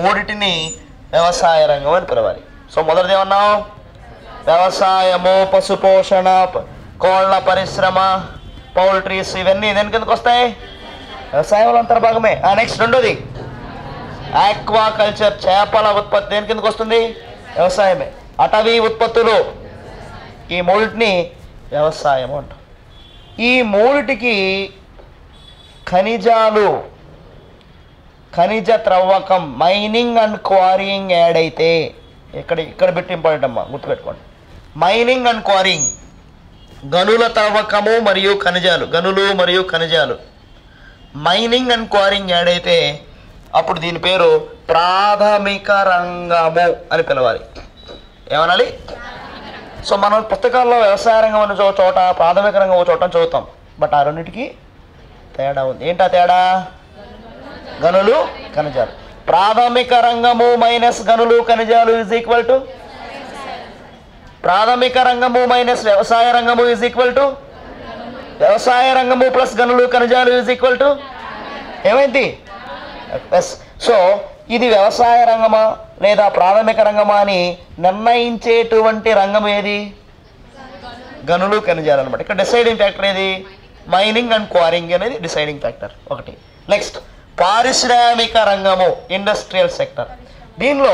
మూడిటిని వ్యవసాయ రంగం అని పిలవాలి సో మొదటిది ఏమన్నాం వ్యవసాయము పశుపోషణ ప- కోళ్ళ పరిశ్రమ పౌల్ట్రీస్ ఇవన్నీ దేని కిందకు వస్తాయి వ్యవసాయంలో అంతర్భాగమే నెక్స్ట్ రెండోది ఆక్వా కల్చర్ చేపల ఉత్పత్తి దేని కిందకు వస్తుంది వ్యవసాయమే అటవీ ఉత్పత్తులు ఈ మూడిటిని వ్యవసాయం అంటాం ఈ మూడిటికి ఖనిజాలు ఖనిజ త్రవ్వకం మైనింగ్ అండ్ క్వారీయింగ్ యాడ్ అయితే ఇక్కడ ఇక్కడ పెట్టి ఇంపార్టెంట్ అమ్మా గుర్తుపెట్టుకోండి మైనింగ్ అండ్ క్వారీయింగ్ గనుల త్రవ్వకము మరియు ఖనిజాలు గనులు మరియు ఖనిజాలు మైనింగ్ అండ్ క్వారింగ్ యాడ్ అయితే అప్పుడు దీని పేరు ప్రాథమిక రంగము అని పిలవాలి ఏమనాలి సో మనం పుస్తకాల్లో వ్యవసాయ రంగం అనే చో- చోట ప్రాథమిక రంగం ఒక చోట చదువుతాం బట్ ఆ రెండింటికి తేడా ఉంది ఏంటా తేడా గనులు ఖనిజాలు ప్రాథమిక రంగము మైనస్ గనులు ఖనిజాలు ఈజ్ ఈక్వల్ టు ప్రాథమిక రంగము మైనస్ వ్యవసాయ రంగము ఈజ్ ఈక్వల్ టు వ్యవసాయ రంగము ప్లస్ గనులు ఖనిజాలు ఈజ్ ఈక్వల్ టు ఏమైంది ఎస్ సో ఇది వ్యవసాయ రంగమా లేదా ప్రాథమిక రంగమా అని నిర్ణయించేటువంటి రంగం ఏది గనులు ఖనిజాలు అనమాట ఇక్కడ డిసైడింగ్ ఫ్యాక్టర్ ఏది మైనింగ్ అండ్ క్వారింగ్ అనేది డిసైడింగ్ ఫ్యాక్టర్ ఒకటి నెక్స్ట్ పారిశ్రామిక రంగము ఇండస్ట్రియల్ సెక్టర్ దీనిలో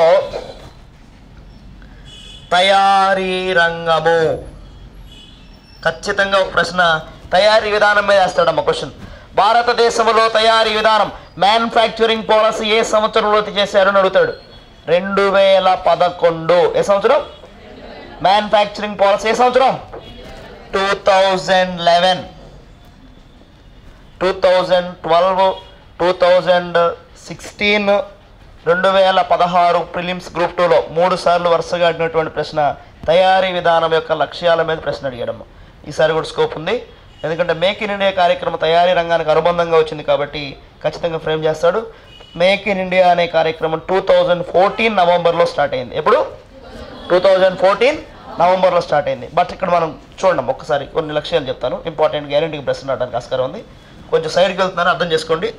తయారీ రంగము ఖచ్చితంగా ఒక ప్రశ్న తయారీ విధానం మీద వేస్తాడమ్మ క్వశ్చన్ భారతదేశంలో తయారీ విధానం మ్యానుఫ్యాక్చరింగ్ పాలసీ ఏ సంవత్సరంలో చేశారని అడుగుతాడు రెండు వేల పదకొండు ఏ సంవత్సరం మ్యానుఫ్యాక్చరింగ్ పాలసీ ఏ సంవత్సరం two thousand eleven two thousand twelve two thousand sixteen రెండు వేల పదహారు ప్రిలిమ్స్ గ్రూప్ టూలో మూడు సార్లు వరుసగా అడిగినటువంటి ప్రశ్న తయారీ విధానం యొక్క లక్ష్యాల మీద ప్రశ్న అడిగడం ఈసారి కూడా స్కోప్ ఉంది ఎందుకంటే మేక్ ఇన్ ఇండియా కార్యక్రమం తయారీ రంగానికి అనుబంధంగా వచ్చింది కాబట్టి ఖచ్చితంగా ఫ్రేమ్ చేస్తాడు మేక్ ఇన్ ఇండియా అనే కార్యక్రమం టూ థౌజండ్ ఫోర్టీన్ నవంబర్లో స్టార్ట్ అయింది ఎప్పుడు టూ థౌజండ్ ఫోర్టీన్ నవంబర్లో స్టార్ట్ అయింది బట్ ఇక్కడ మనం చూడండి ఒక్కసారి కొన్ని లక్ష్యాలు చెప్తాను ఇంపార్టెంట్ గ్యారెంటీకి ప్రశ్న రావడానికి ఆస్కారం ఉంది కొంచెం సైడ్కి వెళ్తున్నాను అర్థం చేసుకోండి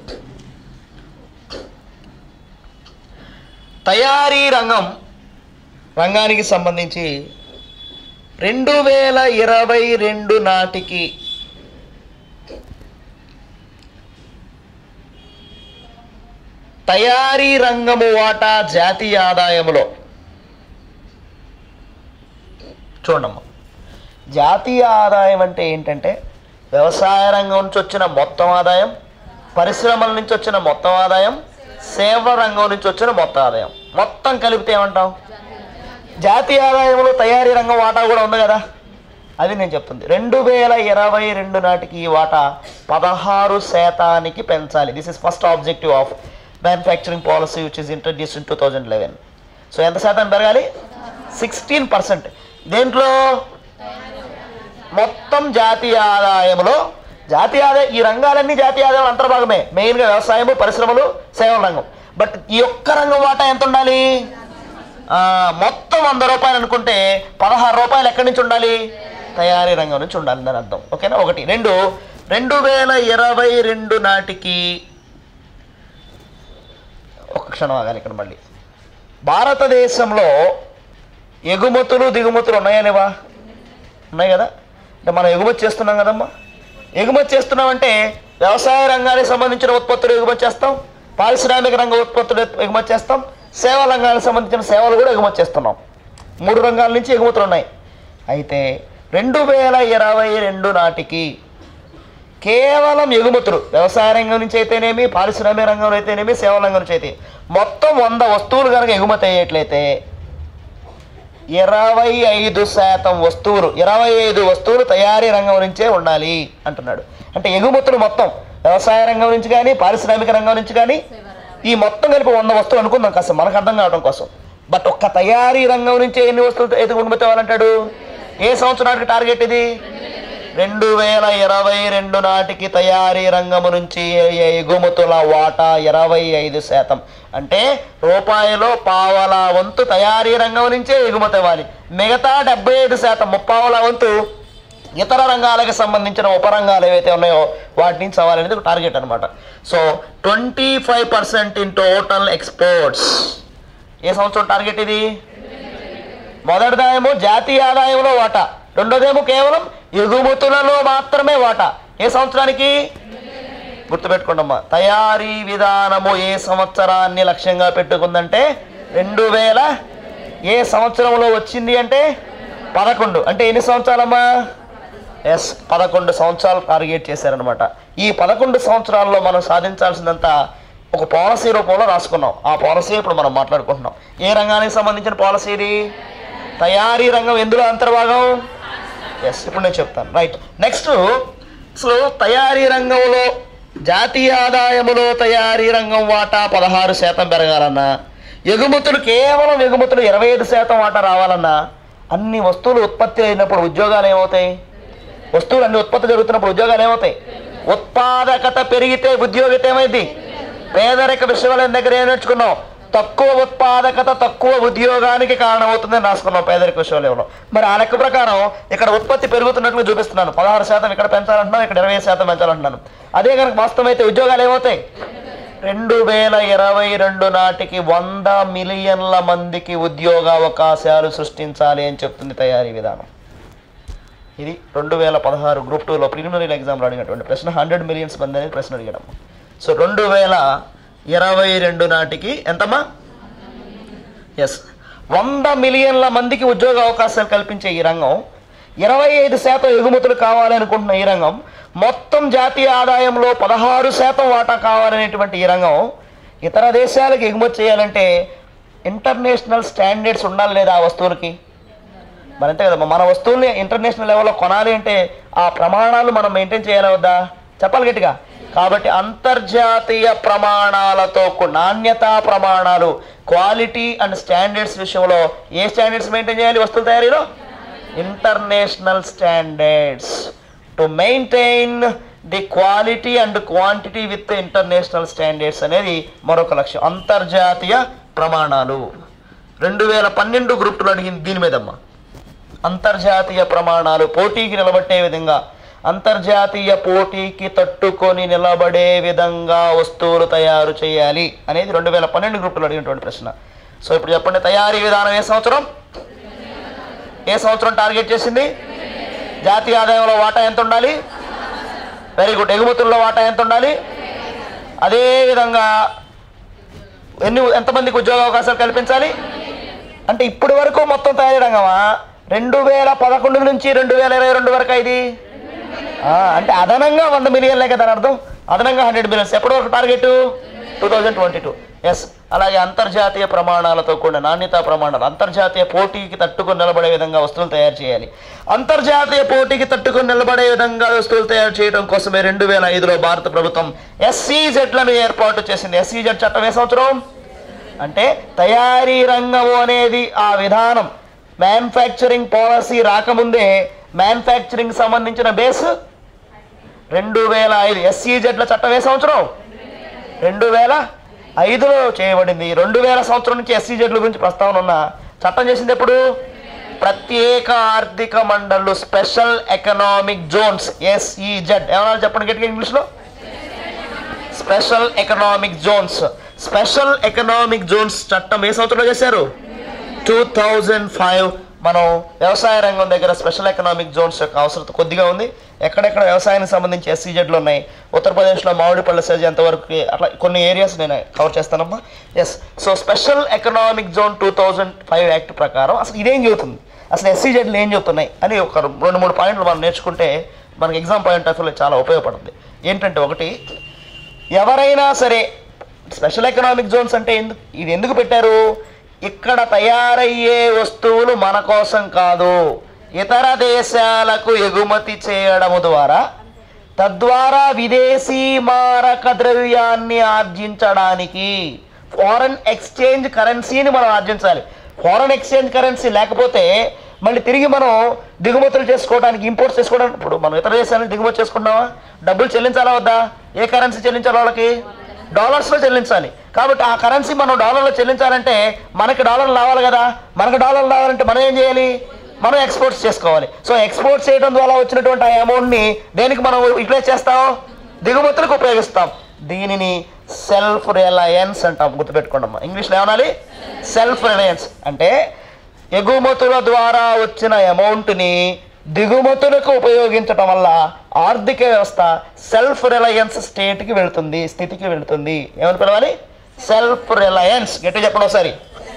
తయారీ రంగం రంగానికి సంబంధించి రెండు వేల ఇరవై రెండు నాటికి తయారీ రంగము వాటా జాతీయ ఆదాయములో చూడమ్మా జాతీయ ఆదాయం అంటే ఏంటంటే వ్యవసాయ రంగం నుంచి వచ్చిన మొత్తం ఆదాయం పరిశ్రమల నుంచి వచ్చిన మొత్తం ఆదాయం సేవ రంగం నుంచి వచ్చిన మొత్తం ఆదాయం మొత్తం కలిపితే ఏమంటాం జాతీయ ఆదాయంలో తయారీ రంగం వాటా కూడా ఉంది కదా అది నేను చెప్తుంది రెండు వేల ఇరవై రెండు నాటికి ఈ వాటా పదహారు శాతానికి పెంచాలి this is first objective of manufacturing policy which is introduce in two thousand eleven so ఎంత శాతం పెరగాలి సిక్స్టీన్ పర్సెంట్ దేంట్లో మొత్తం జాతీయ ఆదాయంలో జాతీయ ఆదాయం ఈ రంగాలన్నీ జాతీయ ఆదాయం అంతర్భాగమే మెయిన్గా వ్యవసాయము పరిశ్రమలు సేవల రంగం బట్ ఈ ఒక్క రంగం వాటా ఎంత ఉండాలి ఆ, మొత్తం వంద రూపాయలు అనుకుంటే పదహారు రూపాయలు ఎక్కడి నుంచి ఉండాలి తయారీ రంగం నుంచి ఉండాలి దాని అర్థం ఓకేనా ఒకటి రెండు రెండు వేల ఇరవై రెండు నాటికి ఒక క్షణం ఆగాలి ఇక్కడ మళ్ళీ భారతదేశంలో ఎగుమతులు దిగుమతులు ఉన్నాయా లేవా ఉన్నాయి కదా అంటే మనం ఎగుమతి చేస్తున్నాం కదమ్మా ఎగుమతి చేస్తున్నామంటే వ్యవసాయ రంగానికి సంబంధించిన ఉత్పత్తులు ఎగుమతి చేస్తాం పారిశ్రామిక రంగ ఉత్పత్తులు ఎగుమతి చేస్తాం సేవా రంగానికి సంబంధించిన సేవలు కూడా ఎగుమతి చేస్తున్నాం మూడు రంగాల నుంచి ఎగుమతులు ఉన్నాయి అయితే రెండు వేల ఇరవై రెండు నాటికి కేవలం ఎగుమతులు వ్యవసాయ రంగం నుంచి అయితేనేమి పారిశ్రామిక రంగంలో అయితేనేమి సేవల రంగం నుంచి అయితే మొత్తం వంద వస్తువులు కనుక ఎగుమతి అయ్యేట్లయితే ఇరవై ఐదు శాతం వస్తువులు ఇరవై ఐదు వస్తువులు తయారీ రంగం నుంచే ఉండాలి అంటున్నాడు అంటే ఎగుమతులు మొత్తం వ్యవసాయ రంగం నుంచి కానీ పారిశ్రామిక రంగం నుంచి కానీ ఈ మొత్తం కలిపి వంద వస్తువులు అనుకుందాం కాస్త మనకు అర్థం కావడం కోసం బట్ ఒక్క తయారీ రంగం నుంచే ఎన్ని వస్తువులు ఎదుగుమతి అవ్వాలంటాడు ఏ సంవత్సరానికి టార్గెట్ ఇది రెండు వేల ఇరవై రెండు నాటికి తయారీ రంగము నుంచి ఏ ఎగుమతుల వాటా ఇరవై ఐదు శాతం అంటే రూపాయలో పావల వంతు తయారీ రంగం నుంచే ఎగుమతి అవ్వాలి మిగతా డెబ్బై ఐదు శాతం ముప్పావల వంతు ఇతర రంగాలకు సంబంధించిన ఉపరంగాలు ఏవైతే ఉన్నాయో వాటి నుంచి సవాల్ అనేది ఒక టార్గెట్ అనమాట so twenty five percent in total exports ఏ సంవత్సరం టార్గెట్ ఇది మొదటిదేమో జాతీయ ఆదాయంలో వాటా రెండోదేమో కేవలం ఎగుమతులలో మాత్రమే వాటా ఏ సంవత్సరానికి గుర్తుపెట్టుకోండమ్మా తయారీ విధానము ఏ సంవత్సరాన్ని లక్ష్యంగా పెట్టుకుందంటే రెండు వేల ఏ సంవత్సరంలో వచ్చింది అంటే పదకొండు అంటే ఎన్ని సంవత్సరాలమ్మా ఎస్ పదకొండు సంవత్సరాలు టార్గెట్ చేశారనమాట ఈ పదకొండు సంవత్సరాల్లో మనం సాధించాల్సిందంతా ఒక పాలసీ రూపంలో రాసుకున్నాం ఆ పాలసీ ఇప్పుడు మనం మాట్లాడుకుంటున్నాం ఏ రంగానికి సంబంధించిన పాలసీ ఇది తయారీ రంగం ఎందులో అంతర్భాగం ఎస్ ఇప్పుడు నేను చెప్తాను రైట్ నెక్స్ట్ అసలు తయారీ రంగంలో జాతీయ ఆదాయములో తయారీ రంగం వాటా పదహారు శాతం పెరగాలన్నా ఎగుమతులు కేవలం ఎగుమతులు ఇరవై ఐదు శాతం వాటా రావాలన్నా అన్ని వస్తువులు ఉత్పత్తి అయినప్పుడు ఉద్యోగాలు ఏమవుతాయి వస్తువులు అన్ని ఉత్పత్తి జరుగుతున్నప్పుడు ఉద్యోగాలు ఏమవుతాయి ఉత్పాదకత పెరిగితే ఉద్యోగిత ఏమైంది పేదరిక విశ్వవిద్యాలయం దగ్గర ఏం నేర్చుకున్నాం తక్కువ ఉత్పాదకత తక్కువ ఉద్యోగానికి కారణమవుతుందని రాసుకున్నాం పేదరిక విశ్వవిద్యాలయంలో మరి ఆ లెక్క ప్రకారం ఇక్కడ ఉత్పత్తి పెరుగుతున్నట్టుగా చూపిస్తున్నాను పదహారు శాతం ఇక్కడ పెంచాలంటున్నాను ఇక్కడ ఇరవై శాతం పెంచాలంటున్నాను అదే కనుక వాస్తవం అయితే ఉద్యోగాలు ఏమవుతాయి రెండు వేల ఇరవై రెండు నాటికి వంద మిలియన్ల మందికి ఉద్యోగ అవకాశాలు సృష్టించాలి అని చెప్తుంది తయారీ విధానం ఇది రెండు వేల పదహారు గ్రూప్ టూలో ప్రిలిమినరీ ఎగ్జామ్లో అడిగినటువంటి ప్రశ్న హండ్రెడ్ మిలియన్స్ మంది అనేది ప్రశ్న అడిగాడు సో రెండు వేల ఇరవై రెండు నాటికి ఎంతమ్మా ఎస్ వంద మిలియన్ల మందికి ఉద్యోగ అవకాశాలు కల్పించే ఈ రంగం ఇరవై ఐదు శాతం ఎగుమతులు కావాలి అనుకుంటున్న ఈ రంగం మొత్తం జాతీయ ఆదాయంలో పదహారు శాతం వాటా కావాలనేటువంటి ఈ రంగం ఇతర దేశాలకు ఎగుమతి చేయాలంటే ఇంటర్నేషనల్ స్టాండర్డ్స్ ఉండాలి లేదా ఆ వస్తువులకి మరి అంతే కదమ్మా మన వస్తువుల్ని ఇంటర్నేషనల్ లెవెల్లో కొనాలి అంటే ఆ ప్రమాణాలు మనం మెయింటైన్ చేయాలి వద్దా చెప్పాలి గట్టిగా కాబట్టి అంతర్జాతీయ ప్రమాణాలతో కు- నాణ్యతా ప్రమాణాలు క్వాలిటీ అండ్ స్టాండర్డ్స్ విషయంలో ఏ స్టాండర్డ్స్ మెయింటైన్ చేయాలి వస్తువుల తయారీలో international standards to maintain the quality and quantity with international standards అనేది మరొక లక్ష్యం అంతర్జాతీయ ప్రమాణాలు రెండు వేల పన్నెండు గ్రూప్లు అడిగింది దీని మీదమ్మా అంతర్జాతీయ ప్రమాణాలు పోటీకి నిలబట్టే విధంగా అంతర్జాతీయ పోటీకి తట్టుకొని నిలబడే విధంగా వస్తువులు తయారు చేయాలి అనేది రెండు వేల పన్నెండు గ్రూపులు అడిగినటువంటి ప్రశ్న సో ఇప్పుడు చెప్పండి తయారీ విధానం ఏ సంవత్సరం ఏ సంవత్సరం టార్గెట్ చేసింది జాతీయ ఆదాయంలో వాటా ఎంత ఉండాలి వెరీ గుడ్ ఎగుమతుల్లో వాటా ఎంత ఉండాలి అదే విధంగా ఎన్ని ఎంతమందికి ఉద్యోగ అవకాశాలు కల్పించాలి అంటే ఇప్పటి వరకు మొత్తం తయారీ రంగమా రెండు వేల పదకొండు నుంచి రెండు వేల ఇరవై రెండు వరకు ఇది ఆ, అంటే అదనంగా వంద మిలియన్లే కదా దాని అర్థం అదనంగా హండ్రెడ్ మిలియన్స్ ఎప్పటి వరకు target two thousand twenty two yes అలాగే అంతర్జాతీయ ప్రమాణాలతో కూడిన నాణ్యతా ప్రమాణాలు అంతర్జాతీయ పోటీకి తట్టుకొని నిలబడే విధంగా వస్తువులు తయారు చేయాలి అంతర్జాతీయ పోటీకి తట్టుకొని నిలబడే విధంగా వస్తువులు తయారు చేయడం కోసమే రెండు వేల ఐదులో భారత ప్రభుత్వం ఎస్సీజెడ్లను ఏర్పాటు చేసింది ఎస్సీజెడ్ చట్టం ఏ సంవత్సరం అంటే తయారీ రంగము అనేది ఆ విధానం మ్యానుఫ్యాక్చరింగ్ పాలసీ రాకముందే మ్యానుఫ్యాక్చరింగ్ సంబంధించిన బేస్ రెండు వేల ఐదు ఎస్సీజెడ్ల చట్టం ఏ సంవత్సరం రెండు వేల ఐదులో చేయబడింది రెండు వేల సంవత్సరం నుంచి ఎస్సీజెడ్ల గురించి ప్రస్తావన ఉన్న చట్టం చేసింది ఎప్పుడు ప్రత్యేక ఆర్థిక మండళ్ళు స్పెషల్ ఎకనామిక్ జోన్స్ ఎస్ఈజెడ్ ఏమన్నా చెప్పండి గట్టిగా ఇంగ్లీష్లో special economic zones special economic zones చట్టం ఏ సంవత్సరంలో చేశారు టూ థౌజండ్ ఫైవ్ మనం వ్యవసాయ రంగం దగ్గర స్పెషల్ ఎకనామిక్ జోన్స్ యొక్క అవసరం కొద్దిగా ఉంది ఎక్కడెక్కడ వ్యవసాయానికి సంబంధించి ఎస్సీజెడ్లు ఉన్నాయి ఉత్తరప్రదేశ్లో మామిడిపల్లి సైజ్ ఎంతవరకు అట్లా కొన్ని ఏరియాస్ నేను కవర్ చేస్తానమ్మా yes so special economic zone two thousand five act ప్రకారం అసలు ఇదేం చెబుతుంది అసలు ఎస్సీజెడ్లు ఏం చెబుతున్నాయి అని ఒక రెండు మూడు పాయింట్లు మనం నేర్చుకుంటే మనకి ఎగ్జామ్ పాయింట్ ఆఫ్ వ్యూలో చాలా ఉపయోగపడుతుంది ఏంటంటే ఒకటి ఎవరైనా సరే స్పెషల్ ఎకనామిక్ జోన్స్ అంటే ఎందుకు ఇది ఎందుకు పెట్టారు ఇక్కడ తయారయ్యే వస్తువులు మన కోసం కాదు ఇతర దేశాలకు ఎగుమతి చేయడము ద్వారా తద్వారా విదేశీ మారక ద్రవ్యాన్ని ఆర్జించడానికి ఫారెన్ ఎక్స్చేంజ్ కరెన్సీని మనం ఆర్జించాలి ఫారెన్ ఎక్స్చేంజ్ కరెన్సీ లేకపోతే మళ్ళీ తిరిగి మనం దిగుమతులు చేసుకోవడానికి ఇంపోర్ట్స్ చేసుకోవడానికి ఇప్పుడు మనం ఇతర దేశాలకు దిగుమతి చేసుకున్నామా డబ్బులు చెల్లించాలా వద్దా ఏ కరెన్సీ చెల్లించాలి వాళ్ళకి డాలర్స్లో చెల్లించాలి కాబట్టి ఆ కరెన్సీ మనం డాలర్లో చెల్లించాలంటే మనకి డాలర్లు రావాలి కదా మనకి డాలర్లు రావాలంటే మనం ఏం చేయాలి మనం ఎక్స్పోర్ట్స్ చేసుకోవాలి సో ఎక్స్పోర్ట్ చేయడం ద్వారా వచ్చినటువంటి ఆ అమౌంట్ని దేనికి మనం యూటిలైజ్ చేస్తాం దిగుమతులకు ఉపయోగిస్తాం దీనిని సెల్ఫ్ రిలయన్స్ అంటాం గుర్తుపెట్టుకోండి అమ్మా ఇంగ్లీష్లో ఏమనాలి సెల్ఫ్ రిలయన్స్ అంటే ఎగుమతుల ద్వారా వచ్చిన అమౌంట్ని దిగుమతులకు ఉపయోగించడం వల్ల ఆర్థిక వ్యవస్థ సెల్ఫ్ రిలయన్స్ స్టేట్కి వెళుతుంది స్థితికి వెళుతుంది ఏమని పిలవాలి సెల్ఫ్ రిలయన్స్ గట్టి చెప్పండి ఒకసారి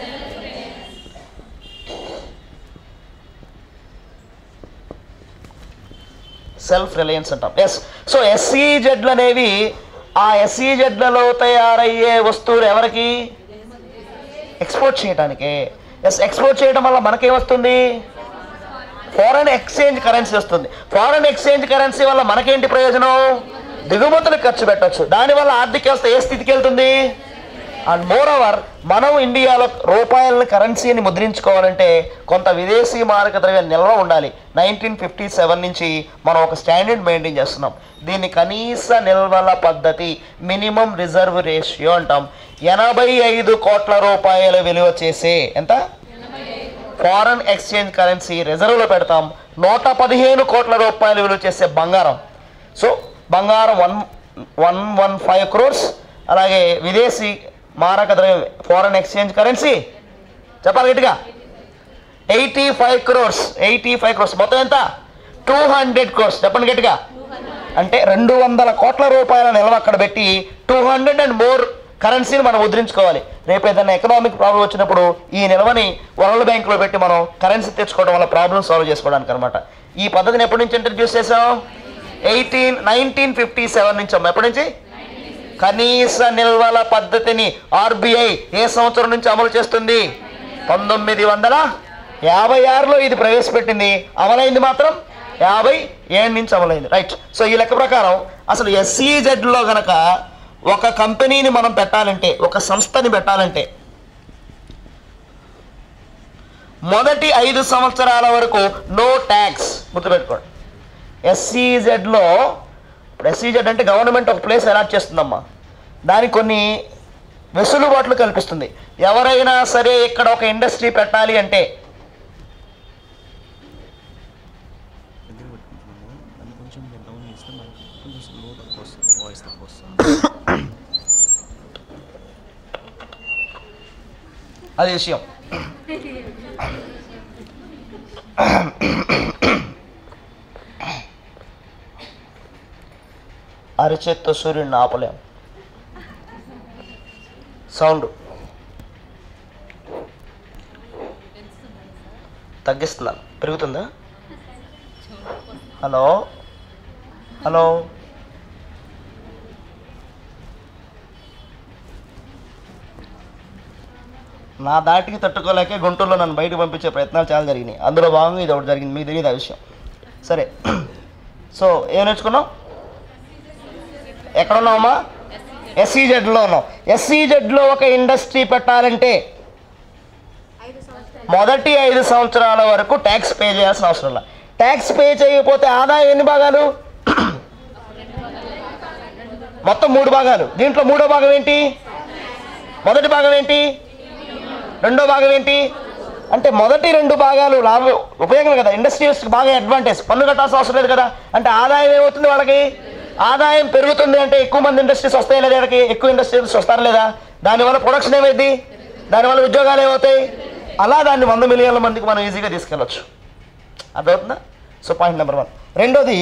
సెల్ఫ్ రిలయన్స్ అంటాం ఎస్ సో ఎస్సీజెడ్లు అనేవి ఆ ఎస్సీజెడ్లలో తయారయ్యే వస్తువులు ఎవరికి ఎక్స్పోర్ట్ చేయడానికే ఎస్ ఎక్స్పోర్ట్ చేయడం వల్ల మనకేమొస్తుంది ఫారెన్ ఎక్స్చేంజ్ కరెన్సీ వస్తుంది ఫారెన్ ఎక్స్చేంజ్ కరెన్సీ వల్ల మనకేంటి ప్రయోజనం దిగుమతులకు ఖర్చు పెట్టవచ్చు దానివల్ల ఆర్థిక వ్యవస్థ ఏ స్థితికి వెళ్తుంది అండ్ మోర్ ఓవర్ మనం ఇండియాలో రూపాయలని కరెన్సీని ముద్రించుకోవాలంటే కొంత విదేశీ మారక ద్రవ్య నిల్వ ఉండాలి నైన్టీన్ ఫిఫ్టీ సెవెన్ నుంచి మనం ఒక స్టాండర్డ్ మెయింటైన్ చేస్తున్నాం దీన్ని కనీస నిల్వల పద్ధతి మినిమం రిజర్వ్ రేషియో అంటాం ఎనభై ఐదు కోట్ల రూపాయల విలువ చేసే ఎంత ఫారెన్ ఎక్స్చేంజ్ కరెన్సీ రిజర్వ్లో పెడతాం నూట పదిహేను కోట్ల రూపాయలు విలువ చేసే బంగారం సో బంగారం one one one five crores అలాగే విదేశీ మారక ద్రవ్యం ఫారెన్ ఎక్స్చేంజ్ కరెన్సీ చెప్పాలి గట్టిగా eighty five crores eighty five crores మొత్తం ఎంత టూ హండ్రెడ్ క్రోర్స్ చెప్పండి గట్టిగా అంటే రెండు వందల కోట్ల రూపాయల నిల్వ అక్కడ పెట్టి టూ హండ్రెడ్ అండ్ మోర్ కరెన్సీని మనం ముద్రించుకోవాలి రేపు ఏదైనా ఎకనామిక్ ప్రాబ్లం వచ్చినప్పుడు ఈ నిల్వని వరల్డ్ బ్యాంక్లో పెట్టి మనం కరెన్సీ తెచ్చుకోవడం వల్ల ప్రాబ్లమ్ సాల్వ్ చేసుకోవడానికి అనమాట ఈ పద్ధతిని ఎప్పటి నుంచి ఇంట్రడ్యూస్ చేసాం ఎయిటీన్ నైన్టీన్ ఫిఫ్టీ సెవెన్ నుంచి అమ్మ ఎప్పటి నుంచి కనీస నిల్వల పద్ధతిని ఆర్బీఐ ఏ సంవత్సరం నుంచి అమలు చేస్తుంది పంతొమ్మిది వందల యాభై ఆరులో ఇది ప్రవేశపెట్టింది అమలైంది మాత్రం యాభై ఏడు నుంచి అమలైంది రైట్ సో ఈ లెక్క ప్రకారం అసలు ఎస్సీజెడ్లో గనక ఒక కంపెనీని మనం పెట్టాలంటే ఒక సంస్థని పెట్టాలంటే మొదటి ఐదు సంవత్సరాల వరకు నో ట్యాక్స్ గుర్తుపెట్టుకోండి ఎస్సీజెడ్లో ఇప్పుడు ఎస్సీజెడ్ అంటే గవర్నమెంట్ ఒక ప్లేస్ అలాట్ చేస్తుందమ్మా దానికి కొన్ని వెసులుబాట్లు కల్పిస్తుంది ఎవరైనా సరే ఇక్కడ ఒక ఇండస్ట్రీ పెట్టాలి అంటే దగ్గర పెట్టుకుంటున్నాము అది కొంచెం మీరు డౌన్ చేస్తే మనకి కొంచెం స్లో తక్కువ వస్తుంది వాయిస్ తక్కువ వస్తుంది అది విషయం అరిచేత్తో సూర్యుడిని ఆపలేం సౌండ్ తగ్గిస్తున్నాను పెరుగుతుందా హలో హలో నా దాటికి తట్టుకోలేకే గుంటూరులో నన్ను బయటకు పంపించే ప్రయత్నాలు చాలా జరిగినాయి అందులో భాగంగా ఇది ఒకటి జరిగింది మీకు తెలియదు ఆ విషయం సరే సో ఏం నేర్చుకున్నాం ఎక్కడ ఉన్నామమ్మా ఎస్సీజెడ్లో ఉన్నాం ఎస్సీజెడ్లో ఒక ఇండస్ట్రీ పెట్టాలంటే మొదటి ఐదు సంవత్సరాల వరకు ట్యాక్స్ పే చేయాల్సిన అవసరం లేదు ట్యాక్స్ పే చేయకపోతే ఆదాయం ఎన్ని భాగాలు మొత్తం మూడు భాగాలు దీంట్లో మూడో భాగం ఏంటి మొదటి భాగం ఏంటి రెండో భాగం ఏంటి అంటే మొదటి రెండు భాగాలు లాభం ఉపయోగం కదా ఇండస్ట్రియల్స్కి బాగా అడ్వాంటేజ్ పన్ను కట్టాల్సిన అవసరం లేదు కదా అంటే ఆదాయం ఏమవుతుంది వాళ్ళకి ఆదాయం పెరుగుతుంది అంటే ఎక్కువ మంది ఇండస్ట్రీస్ వస్తాయి లేదా వీళ్ళకి ఎక్కువ ఇండస్ట్రీస్ వస్తారు లేదా దానివల్ల ప్రొడక్షన్ ఏమైంది దానివల్ల ఉద్యోగాలు ఏమవుతాయి అలా దాన్ని వంద మిలియన్ల మందికి మనం ఈజీగా తీసుకెళ్ళచ్చు అర్థమవుతుందా సో పాయింట్ నెంబర్ వన్ రెండోది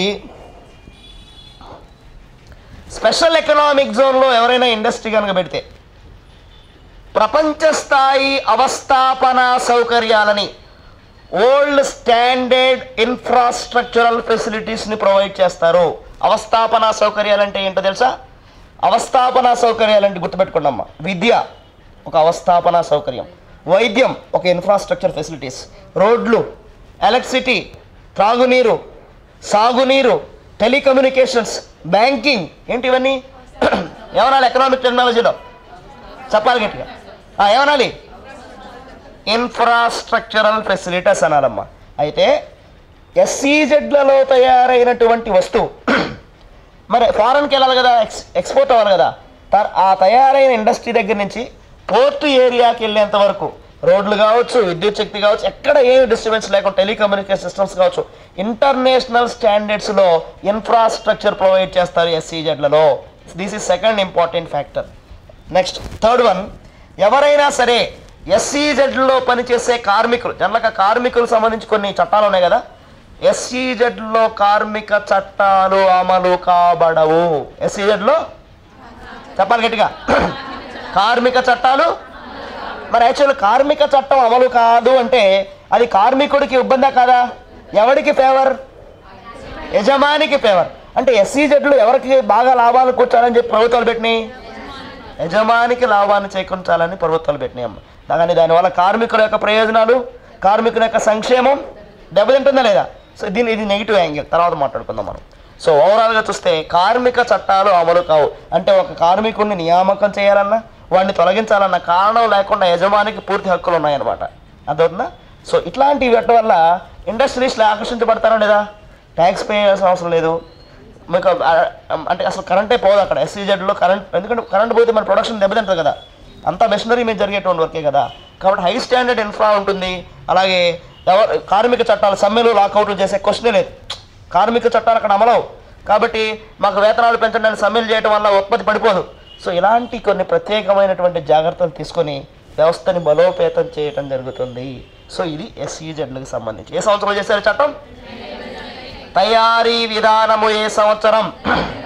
స్పెషల్ ఎకనామిక్ జోన్లో ఎవరైనా ఇండస్ట్రీ కనుక పెడితే ప్రపంచ స్థాయి అవస్థాపన సౌకర్యాలని ఓల్డ్ స్టాండర్డ్ ఇన్ఫ్రాస్ట్రక్చరల్ ఫెసిలిటీస్ని ప్రొవైడ్ చేస్తారు అవస్థాపన సౌకర్యాలు అంటే ఏంటో తెలుసా అవస్థాపన సౌకర్యాలు అంటే గుర్తుపెట్టుకోండి అమ్మా విద్య ఒక అవస్థాపన సౌకర్యం వైద్యం ఒక ఇన్ఫ్రాస్ట్రక్చర్ ఫెసిలిటీస్ రోడ్లు ఎలక్ట్రిసిటీ త్రాగునీరు సాగునీరు టెలికమ్యూనికేషన్స్ బ్యాంకింగ్ ఏంటి ఇవన్నీ ఏమనాలి ఎకనామిక్ టెక్నాలజీలో చెప్పాలి గట్టిగా ఆ, ఏమనాలి ఇన్ఫ్రాస్ట్రక్చరల్ ఫెసిలిటీస్ అనాలమ్మా అయితే ఎస్సీజెడ్లలో తయారైనటువంటి వస్తువు మరి ఫారెన్కి వెళ్ళాలి కదా ఎక్స్ ఎక్స్పోర్ట్ అవ్వాలి కదా తర్- ఆ తయారైన ఇండస్ట్రీ దగ్గర నుంచి పోర్ట్ ఏరియాకి వెళ్ళేంత వరకు రోడ్లు కావచ్చు విద్యుత్ శక్తి కావచ్చు ఎక్కడ ఏమి డిస్టర్బెన్స్ లేకుండా టెలికమ్యూనికేషన్ సిస్టమ్స్ కావచ్చు ఇంటర్నేషనల్ స్టాండర్డ్స్లో ఇన్ఫ్రాస్ట్రక్చర్ ప్రొవైడ్ చేస్తారు ఎస్సీజెడ్లలో this is second important factor next third one ఎవరైనా సరే ఎస్సీజెడ్లో పనిచేసే కార్మికులు జనరల్గా కార్మికులకు సంబంధించి కొన్ని చట్టాలు ఉన్నాయి కదా ఎస్సీజెడ్లో కార్మిక చట్టాలు అమలు కాబడవు ఎస్సీజెడ్లో చెప్పాలి గట్టిగా కార్మిక చట్టాలు మరి యాక్చువల్ కార్మిక చట్టం అమలు కాదు అంటే అది కార్మికుడికి ఇబ్బందా కాదా ఎవడికి ఫేవర్ యజమానికి ఫేవర్ అంటే ఎస్సీజెడ్లు ఎవరికి బాగా లాభాలు కూర్చోాలని చెప్పి ప్రభుత్వాలు పెట్టినాయి యజమానికి లాభాన్ని చేకూర్చాలని ప్రభుత్వాలు పెట్టినాయి అమ్మ కానీ దానివల్ల కార్మికుల యొక్క ప్రయోజనాలు కార్మికుల యొక్క సంక్షేమం దెబ్బతింటుందా లేదా సో దీని ఇది నెగిటివ్ యాంగిల్ తర్వాత మాట్లాడుకుందాం మనం సో ఓవరాల్గా చూస్తే కార్మిక చట్టాలు అమలు కావు అంటే ఒక కార్మికుడిని నియామకం చేయాలన్నా వాడిని తొలగించాలన్న కారణం లేకుండా యజమానికి పూర్తి హక్కులు ఉన్నాయన్నమాట అర్థవుతుందా సో ఇట్లాంటి వీటి వల్ల ఇండస్ట్రీస్లో ఆకర్షించబడతారా లేదా ట్యాక్స్ పే చేయాల్సిన అవసరం లేదు మీకు ఆ, అంటే అసలు కరెంటే పోదు అక్కడ ఎస్సీజెడ్లో కరెంట్ ఎందుకంటే కరెంట్ పోతే మన ప్రొడక్షన్ దెబ్బతింటుంది కదా అంతా మెషినరీ మీద జరిగేటువంటి వర్కే కదా కాబట్టి హై స్టాండర్డ్ ఇన్ఫ్రా ఉంటుంది అలాగే ఎవరు కార్మిక చట్టాలు సమ్మెలు లాకౌట్లు చేసే క్వశ్చనే లేదు కార్మిక చట్టాలు అక్కడ అమలవు కాబట్టి మాకు వేతనాలు పెంచడానికి సమ్మెలు చేయడం వల్ల ఉత్పత్తి పడిపోదు సో ఇలాంటి కొన్ని ప్రత్యేకమైనటువంటి జాగ్రత్తలు తీసుకొని వ్యవస్థని బలోపేతం చేయటం జరుగుతుంది సో ఇది ఎస్సీజెడ్లకు సంబంధించి ఏ సంవత్సరం చేశారు చట్టం తయారీ విధానము ఏ సంవత్సరం